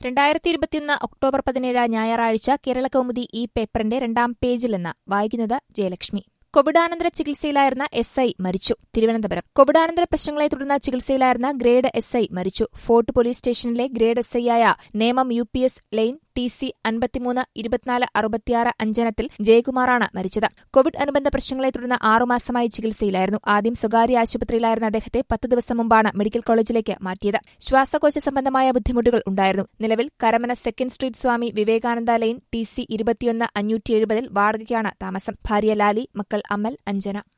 രണ്ടായിരത്തി ഇരുപത്തിയൊന്ന് ഒക്ടോബർ പതിനേഴ് ഞായറാഴ്ച കേരളകൗമുദി ഈ പേപ്പറിന്റെ രണ്ടാം പേജിൽ നിന്ന് വായിക്കുന്നത് ജയലക്ഷ്മി കോവിഡാനന്തര ചികിത്സയിലായിരുന്ന എസ് ഐ മരിച്ചു തിരുവനന്തപുരം കോവിഡാനന്തര പ്രശ്നങ്ങളെ തുടർന്ന് ചികിത്സയിലായിരുന്ന ഗ്രേഡ് എസ് ഐ മരിച്ചു ഫോർട്ട് പോലീസ് സ്റ്റേഷനിലെ ഗ്രേഡ് എസ് ഐയായ Nemam U P S line T C അൻപത്തിമൂന്ന് ഇരുപത്തിനാല് അറുപത്തിയാറ് അഞ്ചനത്തിൽ ജയകുമാറാണ് മരിച്ചത് കോവിഡ് അനുബന്ധ പ്രശ്നങ്ങളെ തുടർന്ന് ആറുമാസമായി ചികിത്സയിലായിരുന്നു ആദ്യം സ്വകാര്യ ആശുപത്രിയിലായിരുന്ന അദ്ദേഹത്തെ പത്ത് ദിവസം മുമ്പാണ് മെഡിക്കൽ കോളേജിലേക്ക് മാറ്റിയത് ശ്വാസകോശ സംബന്ധമായ ബുദ്ധിമുട്ടുകൾ ഉണ്ടായിരുന്നു നിലവിൽ Karamana second street Swami Vivekananda line T C ഇരുപത്തിയൊന്ന് അഞ്ഞൂറ്റി എഴുപതിൽ വാടകയ്ക്കാണ് താമസം ഭാര്യ ലാലി മക്കൾ അമൽ അഞ്ജന